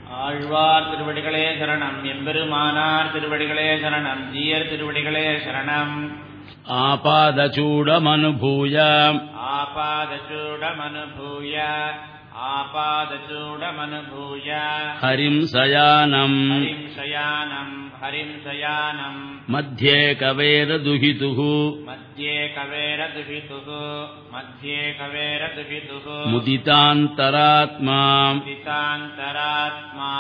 ஆழ்வார் திருவடிகளே சரணம் எம்பெருமானார் திருவடிகளே சரணம் ஜீயர் திருவடிகளே சரணம் आपादचूडमनुभूय ஆபாதச்சூடமனுபூய ஆபாதச்சூடமனுபூய हरिम् सयानम् ஹரிம் சயானம் ஹரிம் சயானம் मध्ये कवेरदुहितुः மத்தியே கவேரதுபிதுः மத்தியே கவேரதுபிதுः मुदितान्तरात्मा मुदितान्तरात्मा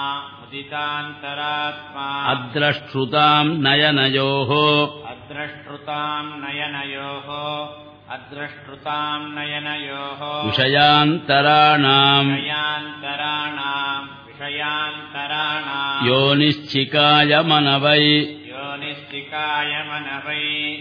मुदितान्तरात्मा अद्रष्टृताम् नयनयोः अद्रष्टृताम् नयनयोः अद्रष्टृताम् नयनयोः विषयान्तराणाम् विषयान्तराणाम् विषयान्तराणाम् योनिश्चिकाय मनवै योनिश्चिकाय मनवै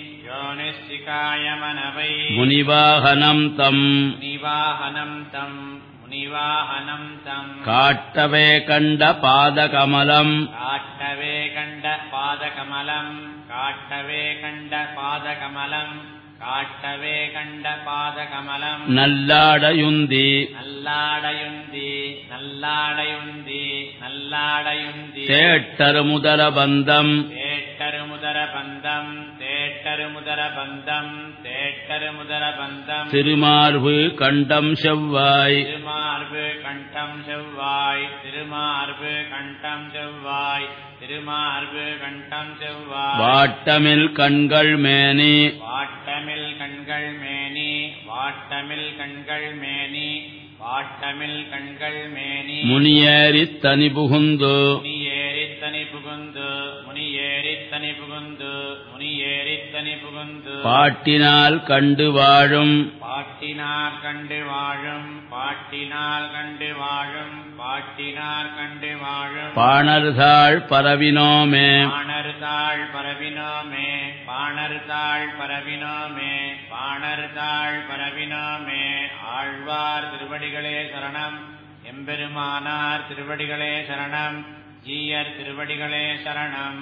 योनिश्चिकाय मनवै मुनिवाहनम् तम् मुनिवाहनम् तम् मुनिवाहनम् तम् काट्टवे कण्डपादकमलम् காட்டவே கண்ட பாதகமலம் காட்டவே கண்ட பாதகமலம் காட்டவே கண்ட பாதகமலம் நல்லாடயுந்தி நல்லாடையுந்தி நல்லாடையுந்தி நல்லாடையுந்தி தேட்டரு முதல பந்தம் தேட்டரு முதர பந்தம் தேட்டரு முதர பந்தம் தேட்டரு முதர பந்தம் திருமார்பு கண்டம் செவ்வாய் திருமார்பு கண்டம் செவ்வாய் திருமார்பு கண்டம் செவ்வாய் திருமார்பு கண்டம் செவ்வாய் வாட்டமில் கண்கள் மேனி வாட்டமில் கண்கள் மேனி வாட்டமில் கண்கள் மேனி வாட்டமில் கண்கள் மேனி முனியேறித் தனி புகுந்து முனி ஏறித்தனி புகுந்து முனி ஏறித்தனி புகுந்து முனி ஏறித்தனி புகுந்து பாட்டினால் கண்டு வாழும் பாட்டினார் கண்டு வாழும் பாட்டினால் கண்டு வாழும் பாட்டினார் கண்டு வாழும் பாணர்தாள் பரவினோமே பாணர்தாள் பரவினோமே பாணர்தாள் பரவினோமே பாணர்தாள் பரவினோமே ஆழ்வார் திருவடிகளே சரணம் எம்பெருமானார் திருவடிகளே சரணம் ஜீயர் திருவடிகளே சரணம்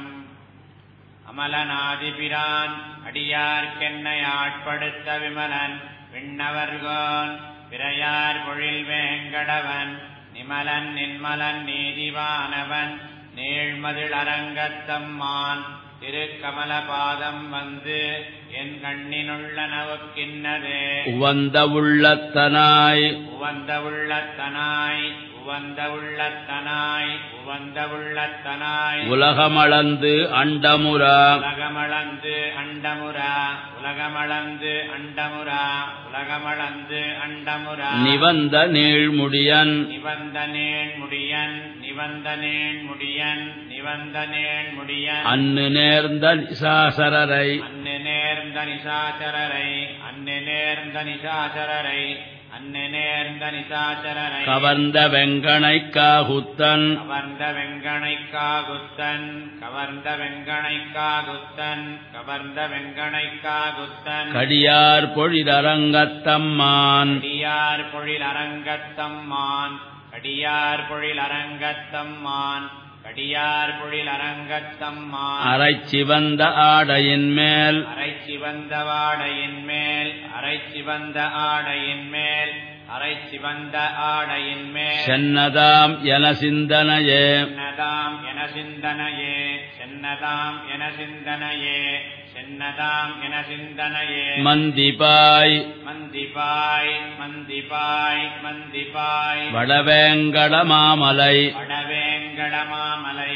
அமலநாதிபிரான் அடியார்க்கென்னை ஆட்படுத்த விமலன் விண்ணவர்கோன் பிறையார் பொழில் வேங்கடவன் நிமலன் நின்மலன் நீதிவானவன் நீழ்மதில் அரங்கத்தம்மான் திருக்கமல பாதம் வந்து என் கண்ணினுள்ள நவுக்கின்னதே உவந்த உள்ளத்தனாய் உவந்த உள்ளத்தனாய் உவந்த உள்ளத்தனாய் உவந்த உள்ளத்தனாய் உலகமளந்து அண்டமுரா உலகமளந்து அண்டமுரா உலகமளந்து அண்டமுரா உலகமளந்து அண்டமுரா நிவந்த நீழ்முடியன் நிவந்த நேன் முடியன் நிவந்த நேன் முடியன் நிவந்த நேன் முடியன் அன்னு நேர்ந்த நிசாசரரை அன்னு நேர்ந்த நிசாச்சரரை அன்னு நேர்ந்த நிசாச்சரரை அன்னு நேர்ந்த நிசாச்சரரை கவர்ந்த வெங்கணைக் காகுத்தன் கவர்ந்த வெங்கணைக்காகுத்தன் கவர்ந்த வெங்கணைக்காகுத்தன் கவர்ந்த வெங்கணைக்காகுத்தன் கடியார் பொழிதரங்கத்தம்மான் கடியார் பொழில் அரங்கத்தம்மான் கடியார் பொழில் அரங்கத்தம்மான் கடியார் பொழில் அரங்கத்தம்மான் அரைச் சிவந்த ஆடையின் மேல் அரை சிவந்த வாடையின் மேல் அரை சிவந்த ஆடையின் மேல் அரை சிவந்த ஆடையின் மேல் சென்னதாம் என சிந்தனையே சென்னதாம் என சிந்தனையே சென்னதாம் என சிந்தனையே சென்னதாம் என சிந்தனையே மந்திபாய் மந்திபாய் மந்திபாய் மந்திபாய் வடவேங்கட மாமலை வடவேங்கடமாமலை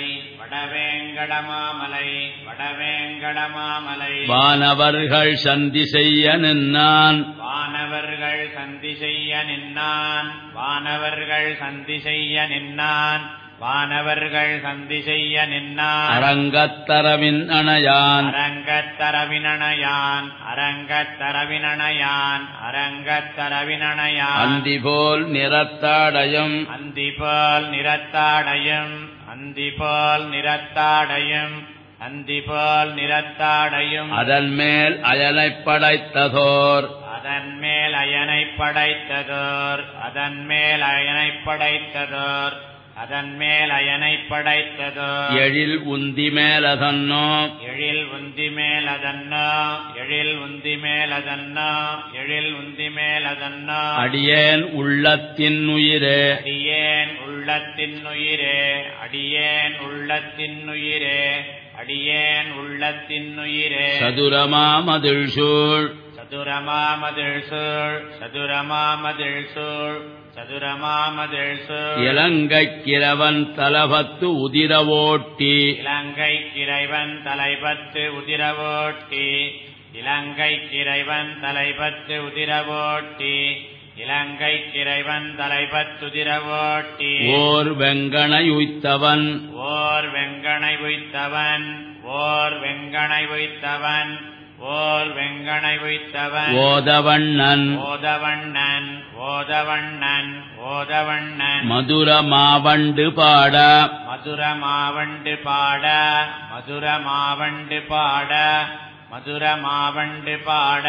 வடவேங்கடமாமலை வடவேங்கடமாமலை வானவர்கள் சந்தி செய்ய நின்னான் வானவர்கள் சந்தி செய்ய நின்னான் வானவர்கள் சந்தி செய்ய நின்னான் வானவர்கள் சந்தி செய்ய நின்னான் அரங்கத்தரவின் அணையான் அரங்கத்தரவினணையான் அரங்கத்தரவினணையான் அரங்கத்தரவினணையான் அந்திபோல் நிறத்தாடையும் அந்திபால் நிறத்தாடையும் அந்திபால் நிறத்தாடையும் அந்திபால் நிறத்தாடையும் அதன் மேல் அயனைப் படைத்ததோர் அதன் மேல் அயனை படைத்ததோர் அதன் மேல் அயனை படைத்ததோர் அதன் மேல் அயனை படைத்ததோர் எழில் உந்தி மேலதன்னோ எழில் உந்தி மேலதன்னோ எழில் உந்தி மேலதன்னோ எழில் உந்தி மேலதன்னோ அடியேன் உள்ளத்தின் உயிரே அடியேன் உள்ள உள்ளத்தின்னுயிரே அடியேன் உள்ளத்தின்னுயிரே அடியேன் உள்ளத்தின்னுயிரே சதுரமாமதில் சூழ் சதுரமாமதில் சூழ் சதுரமாமதில் சூழ் சதுரமாமதில் சூழ் இலங்கைக் கிரவன் தலபத்து உதிரவோட்டி இலங்கை கிரைவன் தலைபத்து உதிரவோட்டி இலங்கை கிரைவன் தலைபத்து உதிரவோட்டி இலங்கை கிரைவன் தலைபத்துதிரவோட்டி ஓர் வெங்கணையுய்த்தவன் ஓர் வெங்கனை உய்த்தவன் ஓர் வெங்கனை உய்த்தவன் ஓர் வெங்கனை உய்த்தவன் ஓதவண்ணன் ஓதவண்ணன் ஓதவண்ணன் ஓதவண்ணன் மதுர மாவண்டு பாட மதுர மாவண்டு பாட மதுர மாவண்டு பாட மதுர மாவண்டு பாட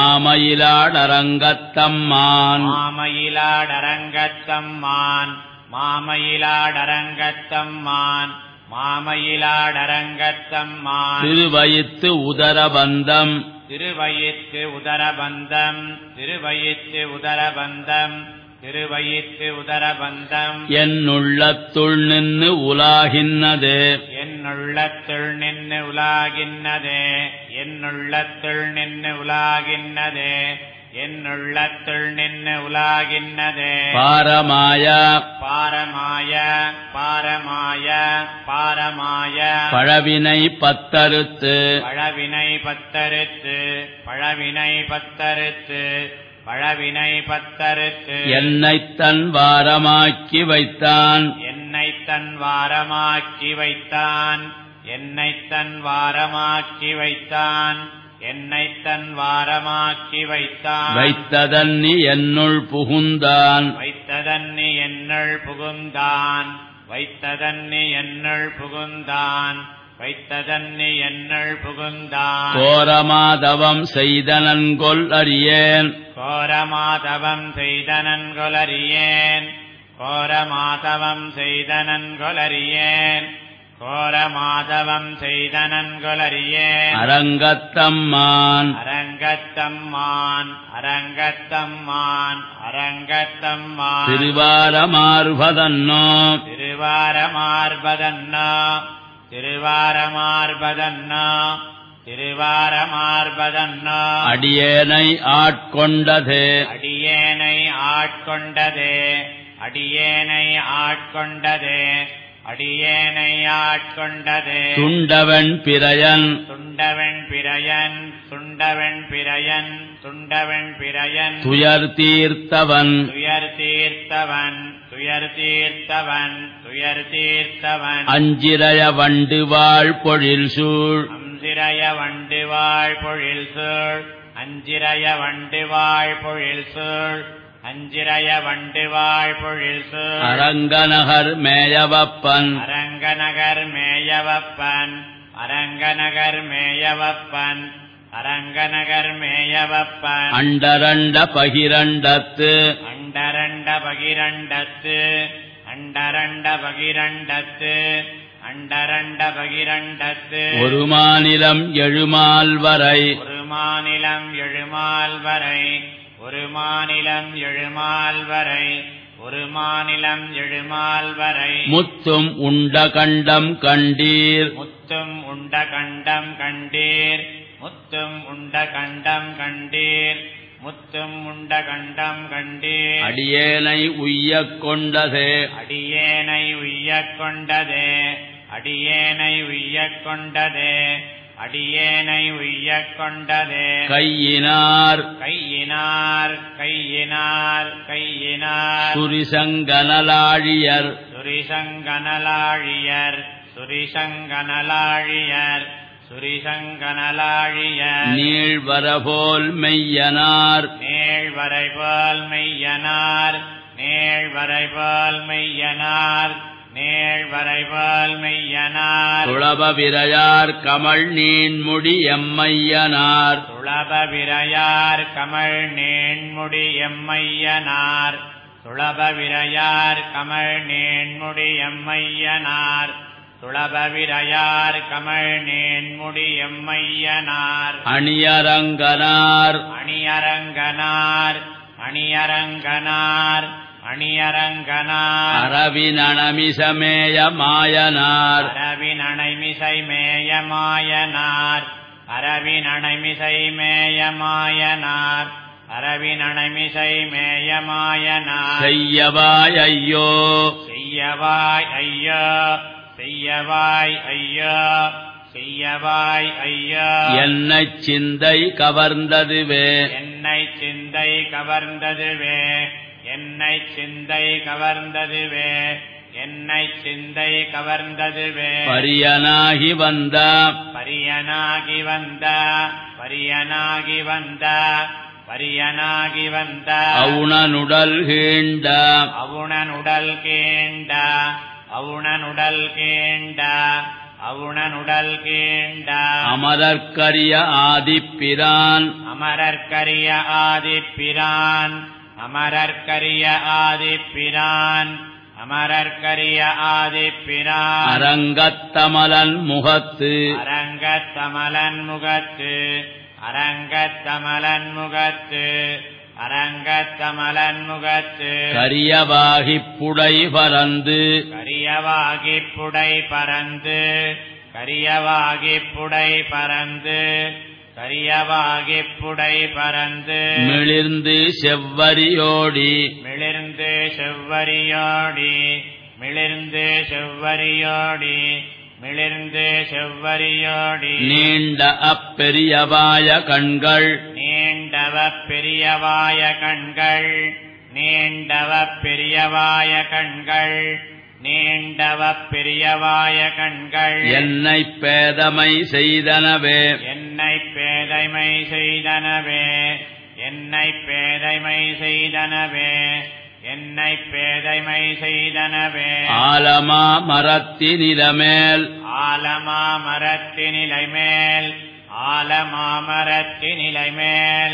மாமயிலாடரங்கத்தம்மான் மாமயிலாடரங்கத்தம்மான் மாமயிலாடரங்கத்தம்மான் மாமயிலாடரங்கத்தம்மான் திருவயித்து உதரபந்தம் திருவயித்து உதரபந்தம் திருவயித்து உதரபந்தம் திருவயித்து உதரபந்தம் என்னுள்ளத்துள் நின்று உலாகின்னது என்னுள்ளத்துள் நின்று உலாகின்னதே என்னுள்ளத்துள் நின்று உலாகின்னதே என்னுள்ளத்துள் நின்று உலாகின்னதே பாரமாய பாரமாய பாரமாய பாரமாய பழவினை பத்தறுத்து பழவினை பத்தறுத்து பழவினை பத்தறுத்து பழவினை பத்தறுத்து என்னைத் தன் வாரமாக்கி வைத்தான் என்னை தன் வாரமாக்கி வைத்தான் என்னை தன் வாரமாக்கி வைத்தான் என்னை தன் வாரமாக்கி வைத்தான் வைத்ததன்னி என்னுள் புகுந்தான் வைத்ததன்னி என்னுள் புகுந்தான் வைத்ததன்னி என்னுள் புகுந்தான் வைத்ததன்னி என்னுள் புகுந்தான் கோரமாதவம் செய்தனன்கொல் அறியேன் கோரமாதவம் செய்தனன்கொலறியேன் கோரமாதவம் செய்தனன்கொலறியேன் கோரமாதவம் செய்தனன்கொலறியேன் அரங்கத்தம்மான் அரங்கத்தம்மான் அரங்கத்தம்மான் அரங்கத்தம்மான் திருவாரமார்பதன்னோ திருவாரமார்பதன்னா திருவாரமார்பதன்னா திருவாரமார்பதன்னா அடியேனை ஆட்கொண்டதே அடியேனை ஆட்கொண்டதே அடியேனை ஆட்கொண்டதே அடியேனை ஆட்கொண்டதே துண்டவன் பிரயன் துண்டவன் பிரயன் துண்டவன் பிரயன் துண்டவன் பிரயன் துயர் தீர்த்தவன் துயர் தீர்த்தவன் துயர் தீர்த்தவன் துயர் தீர்த்தவன் அஞ்சிரய வண்டு வாழ் பொழில் சூழ் அஞ்சிரய வண்டு வாழ் பொழில் சூழ் அஞ்சிரய வண்டு வாழ் பொழில் சூழ் அஞ்சிரய வண்டு வாழ் பொழில் சூழ் அரங்கநகர் மேயவப்பன் அரங்கநகர் மேயவப்பன் அரங்கநகர் மேயவப்பன் அரங்கநகர் மேயவப்பன் அண்டரண்ட பகிரண்டத்து அண்டரண்ட பகிரண்டத்து அண்டரண்ட பகிரண்டத்து அண்டரண்ட பகிரண்டத்து ஒரு மாநிலம் எழுமால் வரை ஒரு மாநிலம் எழுமால் வரை ஒரு மாநிலம் எழுமால் வரை ஒரு மாநிலம் எழுமால் வரை முத்தும் உண்ட கண்டம் கண்டீர் முத்தும் உண்ட கண்டம் கண்டீர் முத்தும் உண்ட கண்டம் கண்டீர் முத்தும் உண்ட கண்டம் கண்டீர் அடியேனை உய்யக் கொண்டதே அடியேனை உய்யக் கொண்டதே அடியேனை உய்யக் கொண்டதே அடியேனை உய்யக் கொண்டதே கையினார் கையினார் கையினார் கையினார் சுரிசங்கனலாழியர் சுரிசங்கனலாழியர் சுரிசங்கனலாழியர் சுரிசங்கனலாழியர் நீழ்வரபோல் மெய்யனார் நேழ்வரை போல் மெய்யனார் நேழ்வரை போல் மெய்யனார் நேழ்வரை போல் மெய்யனார் துளப விரையார் கமல் நீண்முடி எம்மையனார் துளப விரையார் கமழ் நேண்முடி எம்மையனார் துளப விரையார் கமழ் நேண்முடி எம்மையனார் துளப விரையார் கமழ் நேண்முடி எம்மையனார் அணியரங்கனார் அணியரங்கனார் அணியரங்கனார் அணியரங்கனார் அரவினணமிசமேய மாயனார் அரவினணைமிசை மேயமாயனார் அரவினணைமிசை மேயமாயனார் அரவினணைமிசை மேயமாயனார் செய்யவாய் ஐயோ செய்யவாய் ஐயோ செய்யவாய் ஐயோ செய்யவாய் ஐயோ என்னைச் சிந்தை கவர்ந்ததுவே என்னை சிந்தை கவர்ந்ததுவே என்னை சிந்தை கவர்ந்ததுவே என்னை சிந்தை கவர்ந்ததுவே பரியனாகி வந்த பரியனாகி வந்த பரியனாகி வந்த பரியனாகி வந்த அவுணனுடல் கீண்ட அவுணனுடல் கேண்ட அவுணனுடல் கேண்ட அவுணனுடல் கேண்ட அமரர்க்கரிய ஆதிப்பிரான் அமரர்க்கரிய ஆதிப்பிரான் அமரர்க்கரிய ஆதிப்பிரான் அமரர்க்கரிய ஆதிப்பிரான் அரங்கத்தமலன் முகத்து அரங்கத்தமலன் முகத்து அரங்கத்தமலன் முகத்து அரங்கத்தமலன் முகத்து கரியவாகிப் புடை பறந்து கரியவாகி புடை பறந்து கரியவாகி புடை பறந்து கரியவாகி புடை பறந்து மிளிர்ந்து செவ்வரியோடி மிளிர்ந்து செவ்வரியோடி மிளிர்ந்து செவ்வரியோடி மிளிர்ந்து செவ்வரியோடி நீண்ட அப்பெரியவாய கண்கள் நீண்டவ பெரியவாய கண்கள் நீண்டவ பெரியவாய கண்கள் நீண்டவ பெரியவாய கண்கள் என்னைப் பேதமை செய்தனவே என்னை பேதைமை செய்தனவே என்னை பேதைமை செய்தனவே என்னை பேதைமை செய்தனவே ஆலமா மரத்தினிலமேல் ஆலமா மரத்தினிலை மேல் ஆலமாமரத்தினிலை மேல்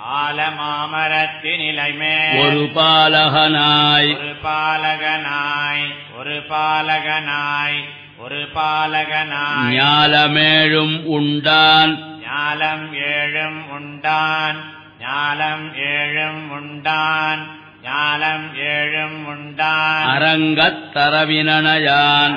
ஆலமாமரத்தினிலை மேல் ஒரு பாலகனாய் ஒரு பாலகனாய் ஒரு பாலகனாய் ஒரு பாலகனாய் ஞாலமேழும் உண்டான் ஞாலம் ஏழும் உண்டான் ஞாலம் ஏழும் உண்டான் ஞாலம் ஏழும் உண்டான் அரங்கத்தரவினனையான்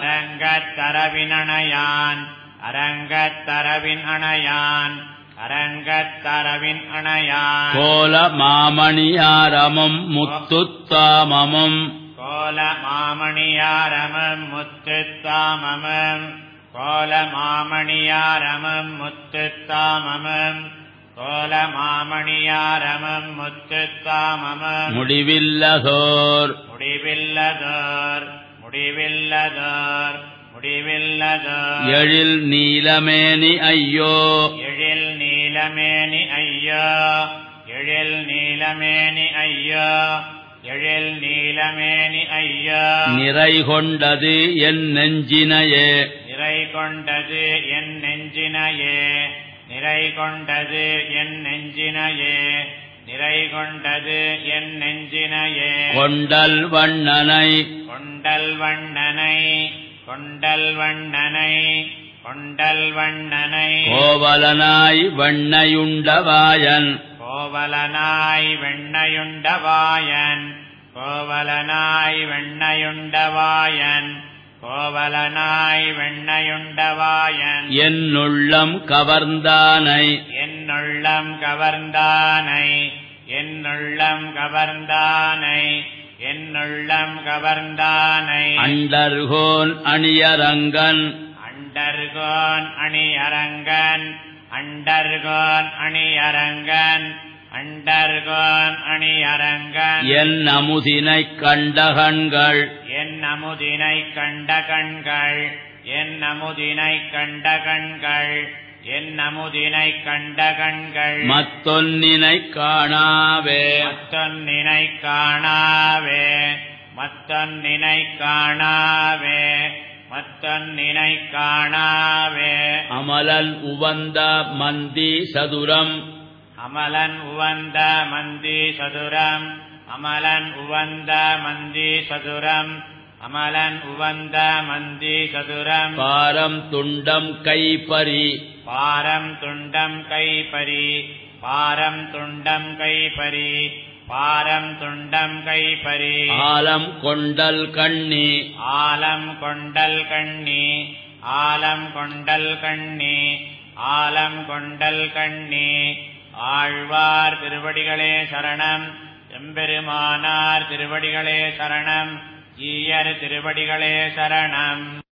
அரங்கத்தரவின் அணையான் அரங்கத்தரவின் அணையான் அரங்கத்தரவின் அணையான் கோல மாமணியாரமும் முத்துத்தாமமும் கோல மாமணியாரமம் முத்துத்தாமமம் கோல மாமணியாரமம் முத்துத்தாமமம் கோல மாமணியாரமம் முத்துத்தாமமம் முடிவில்லதோர் முடிவில்லதோர் முடிவில்லதோர் முடிவில்லதோர் எழில் நீலமேனி ஐயோ எழில் நீலமேனி ஐயோ எழில் நீலமேனி ஐயோ எழில் நீலமேனி ஐயோ நிறை கொண்டது என் நெஞ்சினையே நிறை கொண்டது என் நெஞ்சினையே நிறை கொண்டது என் நெஞ்சினையே நிறை கொண்டது என் நெஞ்சினையே கொண்டல் வண்ணனை கொண்டல் வண்ணனை கொண்டல் வண்ணனை கொண்டல் வண்ணனை கோவலனாய் வெண்ணையுண்டவாயன் கோவலனாய் வெண்ணையுண்டவாயன் கோவலனாய் வெண்ணையுண்டவாயன் கோவலனாய் வெண்ணையுண்டவாயன் என்னுள்ளம் கவர்ந்தானை என்னுள்ளம் கவர்ந்தானை என்னுள்ளம் கவர்ந்தானை என்னுள்ளம் கவர்ந்தானை அண்டர்கோன் அணியரங்கன் அண்டர்கோன் அணியரங்கன் அண்டர்கோன் அணியரங்கன் அண்டர்கோன் அணியரங்கன் என் அமுதினைக் கண்ட கண்கள் என் அமுதினை கண்ட கண்கள் என் அமுதினை கண்ட கண்கள் என் அமுதினை கண்ட கண்கள் மத்தொன்னினைக் காணாவே மத்தொன்னினை காணாவே மத்தொன்னினை காணாவே மத்தொன்னினை காணாவே அமலன் உவந்த மந்தி சதுரம் அமலன் உவந்த மந்தி சதுரம் அமலன் உவந்த மந்தி சதுரம் அமலன் உவந்த மந்தி சதுரம் பாரம் துண்டம் கைப்பறி பாரம் துண்டம் கைப்பரி பாரம் துண்டம் கைப்பரி பாரம் துண்டம் கைப்பறி ஆலம் கொண்டல் கண்ணி ஆலம் கொண்டல் கண்ணி ஆலம் கொண்டல் கண்ணி ஆலம் கொண்டல் கண்ணி ஆழ்வார் திருவடிகளே சரணம் எம்பெருமானார் திருவடிகளே சரணம் ஈயர் திருவடிகளே சரணம்